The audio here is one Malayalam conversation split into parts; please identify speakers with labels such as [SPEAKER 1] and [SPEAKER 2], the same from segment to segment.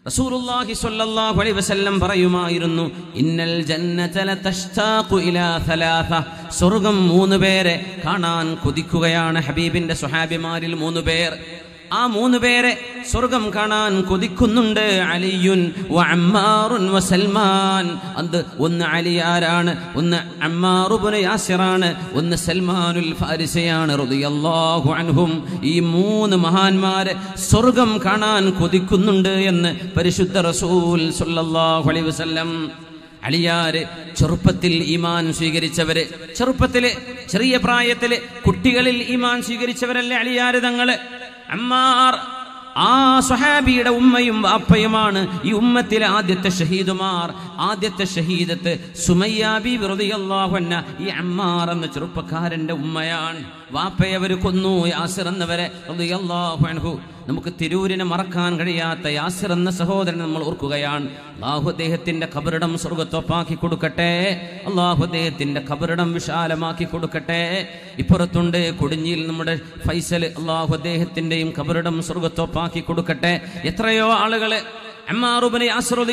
[SPEAKER 1] റസൂലുള്ളാഹി സ്വല്ലല്ലാഹു അലൈഹി വസല്ലം പറയുമായിരുന്നു ഇന്നൽ ജന്നത ലതഷ്താഖു ഇലാ സലാസ സ്വർഗ്ഗം മൂന്ന് പേരെ കാണാൻ കൊതിക്കുകയാണ് ഹബീബിന്റെ സ്വഹാബിമാരിൽ മൂന്ന് പേർ ആ മൂന്ന് പേരെ സ്വർഗം കാണാൻ കൊതിക്കുന്നുണ്ട് അലിയുൻ വ അമ്മാറുൻ വ സൽമാൻ അത് ഒന്ന് അലി ആരാണ് ഒന്ന് അമ്മാറുബുന് യാസിറാണ് ഒന്ന് സൽമാനുൽ ഫാരിസയാണ് റളിയല്ലാഹു അൻഹും ഈ മൂന്ന് മഹാന്മാരെ സ്വർഗം കാണാൻ കൊതിക്കുന്നുണ്ട് എന്ന് പരിശുദ്ധ റസൂൽ സല്ലല്ലാഹു അലൈഹി വസല്ലം അലിയാര് ചെറുപ്പത്തിൽ ഈമാൻ സ്വീകരിച്ചവര് ചെറുപ്പത്തില് ചെറിയ പ്രായത്തില് കുട്ടികളിൽ ഈമാൻ സ്വീകരിച്ചവരല്ലേ അലിയാര് തങ്ങള് അമ്മാർ ആ സ്വഹാബിയുടെ ഉമ്മയും വാപ്പയുമാണ് ഈ ഉമ്മത്തിലെ ആദ്യത്തെ ഷഹീദുമാർ ആദ്യത്തെ ഷഹീദത്ത് സുമയ്യാബി വെറുതെയല്ലാഹുന്ന ഈ അമ്മാർ എന്ന ചെറുപ്പക്കാരന്റെ ഉമ്മയാണ് വാപ്പയെ അവർ കൊന്നു യാസിർ എന്നവരെ റളിയല്ലാഹു അൻഹു നമുക്ക് തിരൂരിനെ മറക്കാൻ കഴിയാത്ത യാസിർ എന്ന സഹോദരൻ നമ്മൾ ഓർക്കുകയാണ് അള്ളാഹു അദ്ദേഹത്തിന്റെ കബറിടം സ്വർഗത്തൊപ്പാക്കി കൊടുക്കട്ടെ അള്ളാഹു അദ്ദേഹത്തിന്റെ കബറിടം വിശാലമാക്കി കൊടുക്കട്ടെ ഇപ്പുറത്തുണ്ട് കൊടിഞ്ഞിയിൽ നമ്മുടെ ഫൈസൽ അള്ളാഹു അദ്ദേഹത്തിന്റെയും കബറിടം സ്വർഗത്തൊപ്പാക്കി കൊടുക്കട്ടെ എത്രയോ ആളുകള് അമ്മാറുബിനെ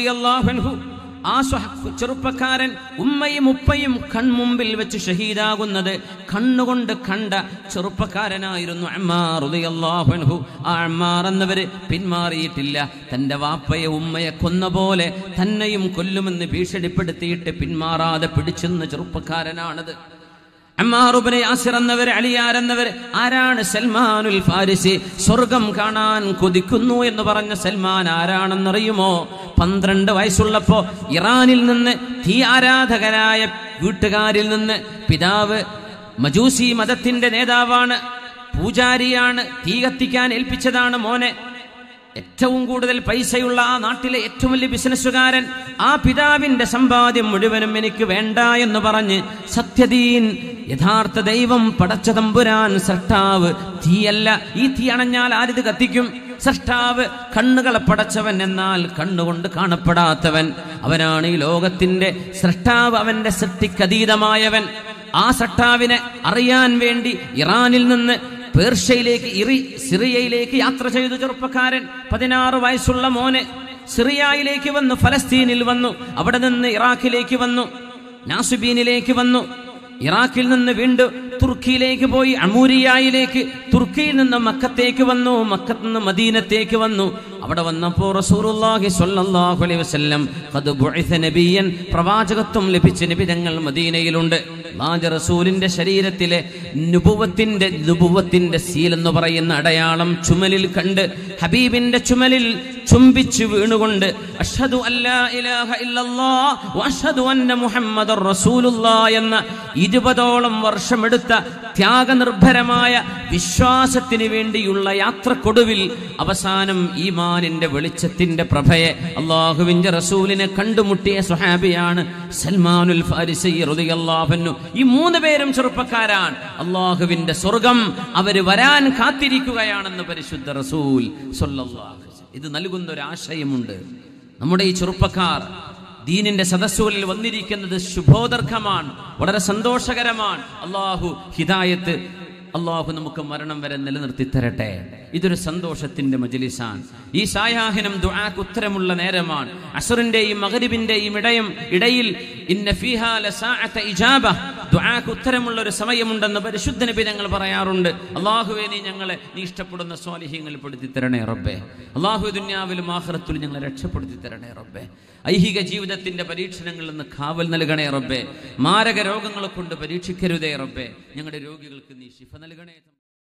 [SPEAKER 1] അൻഹു ആ സ്വഹ- ചെറുപ്പക്കാരൻ ഉമ്മയും ഉപ്പയും കൺമുമ്പിൽ വെച്ച് ഷഹീദാകുന്നത് കണ്ണുകൊണ്ട് കണ്ട ചെറുപ്പക്കാരനായിരുന്നു അമ്മാർ റളിയല്ലാഹു അൻഹു ആ അമ്മാർ എന്നവര് പിന്മാറിയിട്ടില്ല തന്റെ വാപ്പയെ ഉമ്മയെ കൊന്ന പോലെ തന്നെയും കൊല്ലുമെന്ന് ഭീഷണിപ്പെടുത്തിയിട്ട് പിന്മാറാതെ പിടിച്ചെന്ന ചെറുപ്പക്കാരനാണത് അമ്മാറുബിനെ യാസിർ എന്നവർ അലിയാർ എന്നവർ ആരാണ് സൽമാനുൽ ഫാരിസി സ്വർഗം കാണാൻ കൊതിക്കുന്നു എന്ന് പറഞ്ഞ സൽമാൻ ആരാണെന്നറിയുമോ പന്ത്രണ്ട് വയസ്സുള്ളപ്പോ ഇറാനിൽ നിന്ന് തീ ആരാധകരായ വീട്ടുകാരിൽ നിന്ന് പിതാവ് മജൂസി മതത്തിന്റെ നേതാവാണ് പൂജാരിയാണ് തീ കത്തിക്കാൻ ഏൽപ്പിച്ചതാണ് മോനെ ഏറ്റവും കൂടുതൽ പൈസയുള്ള ആ നാട്ടിലെ ഏറ്റവും വലിയ ബിസിനസ്സുകാരൻ ആ പിതാവിന്റെ സമ്പാദ്യം മുഴുവനും എനിക്ക് വേണ്ട എന്ന് പറഞ്ഞ് സത്യദീൻ യഥാർത്ഥ ദൈവം പടച്ച തമ്പുരാൻ സൃഷ്ടാവ് തീയല്ല ഈ തീ അണഞ്ഞാൽ ആരിത് കത്തിക്കും സൃഷ്ടാവ് കണ്ണുകളെ പടച്ചവൻ എന്നാൽ കണ്ണുകൊണ്ട് കാണപ്പെടാത്തവൻ അവനാണ് ഈ ലോകത്തിന്റെ സൃഷ്ടാവ് അവന്റെ സൃഷ്ടിക്കതീതമായവൻ ആ സൃഷ്ടാവിനെ അറിയാൻ വേണ്ടി ഇറാനിൽ നിന്ന് പേർഷ്യയിലേക്ക് ഇറി സിറിയയിലേക്ക് യാത്ര ചെയ്തു ചെറുപ്പക്കാരൻ പതിനാറ് വയസ്സുള്ള മോനെ സിറിയയിലേക്ക് വന്നു ഫലസ്തീനിൽ വന്നു അവിടെ നിന്ന് ഇറാഖിലേക്ക് വന്നു നാസുബീനിലേക്ക് വന്നു ഇറാഖിൽ നിന്ന് വീണ്ടും തുർക്കിയിലേക്ക് പോയി അമൂരിയായിലേക്ക് തുർക്കിയിൽ നിന്ന് മക്കത്തേക്ക് വന്നു മക്കത്ത് നിന്ന് മദീനത്തേക്ക് വന്നു അവിടെ വന്നപ്പോൾ റസൂലുള്ളാഹി സ്വല്ലല്ലാഹു അലൈഹി വസല്ലം ഖദ് ബുഇസ നബിയൻ പ്രവാചകത്വം ലഭിച്ച നബി തങ്ങൾ മദീനയിലുണ്ട് അല്ലാഹുവിന്റെ റസൂലിന്റെ ശരീരത്തിലെ നുബുവത്തിന്റെ നുബുവത്തിന്റെ സീൽ എന്ന് പറയുന്ന അടയാളം ചുമലിൽ കണ്ട് ഹബീബിന്റെ ചുമലിൽ ചുംബിച്ചു വീണുകൊണ്ട് അഷ്ഹദു അല്ലാ ഇലാഹ ഇല്ലല്ലാഹ് വഅഷ്ഹദു അന്ന മുഹമ്മദർ റസൂലുള്ളാഹ് എന്ന ഇരുപതോളം വർഷമെടുത്ത ത്യാഗനിർഭരമായ വിശ്വാസത്തിന് വേണ്ടിയുള്ള യാത്രക്കൊടുവിൽ അവസാനം ഈമാനിന്റെ വെളിച്ചത്തിന്റെ പ്രഭയെ അള്ളാഹുവിന്റെ റസൂലിനെ കണ്ടുമുട്ടിയ സുഹാബിയാണ് സൽമാനുൽ ഫാരിസി റളിയല്ലാഹു ഈ മൂന്ന് പേരും ചെറുപ്പക്കാരാണ് അള്ളാഹുവിന്റെ സ്വർഗം അവര് വരാൻ കാത്തിരിക്കുകയാണെന്ന് പരിശുദ്ധ റസൂൽ സ്വല്ലല്ലാഹു അലൈഹി വസല്ലം. ഇത് നൽകുന്ന ഒരു ആശയമുണ്ട് നമ്മുടെ ഈ ചെറുപ്പക്കാർ ദീനിന്റെ സദസ്സുകളിൽ വന്നിരിക്കുന്നത് ശുഭോദർക്കമാണ് വളരെ സന്തോഷകരമാണ് അള്ളാഹു ഹിദായത്ത് അള്ളാഹു നമുക്ക് മരണം വരെ നിലനിർത്തി തരട്ടെ ഇതൊരു സന്തോഷത്തിന്റെ മജലിസാണ് ഈ സായാഹനം ദുആക്ക് ഉത്തരമുള്ള നേരമാണ് അസുറിന്റെയും മകരിബിന്റെയും ഇടയും ഇടയിൽ ഇന്ന ഫീഹാ ലസാഅത ഇജാബ ദുആക്ക് ഉത്തരമുള്ള ഒരു സമയമുണ്ടെന്ന് പരിശുദ്ധ നബി ഞങ്ങൾ പറയാറുണ്ട് അള്ളാഹുവെ നീ ഞങ്ങളെ നീ ഇഷ്ടപ്പെടുന്ന സ്വാലിഹ്യങ്ങൾ പെടുത്തി തരണേ റബ്ബേ അള്ളാഹു ദുന്യാവിലും ആഖിറത്തിലും ഞങ്ങളെ രക്ഷപ്പെടുത്തി തരണേ റബ്ബേ ഐഹിക ജീവിതത്തിന്റെ പരീക്ഷണങ്ങളിൽ നിന്ന് കാവൽ നൽകണേ റബ്ബേ മാരക രോഗങ്ങളെ കൊണ്ട് പരീക്ഷിക്കരുതേ റബ്ബേ ഞങ്ങളുടെ രോഗികൾക്ക് നീ ശിഫ നൽകണേ